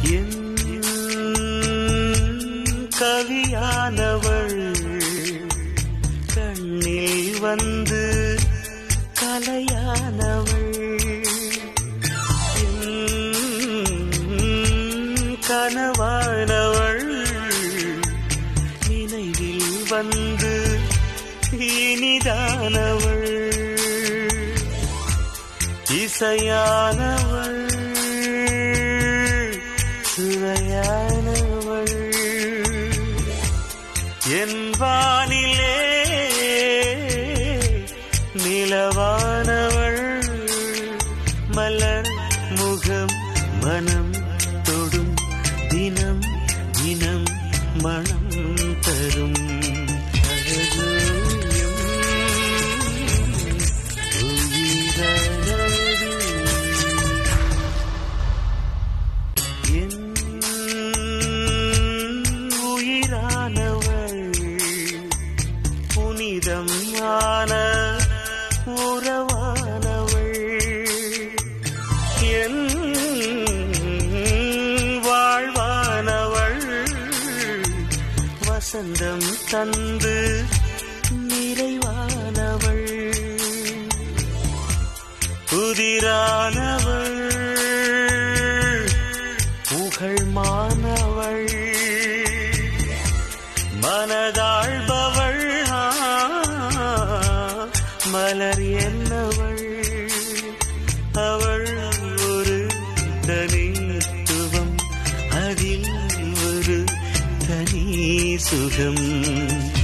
என் கவியானவள் கண்ணில் வந்து கலையானவள் என் கனவானவள் நினைவில் வந்து இனிதானவள் இசையானவள் சுவையானவள் என் வானிலே நிலவானவள் மலர் முகம் மனம் தொடும் தினம் தினம் மனம் தரும் அழகு எம் உயிரானது. என் உயிரானவள் புனிதம் ஆன உறவானவள் என் வாழ்வானவள் வசந்தம் தந்து நிறைவானவள் புதிரானவள் புகழ்மானவள் மனதாழ்பவள் ஆ, மலர் என்னவள் அவள் ஒரு தனித்துவம் அதில் ஒரு தனி சுகம்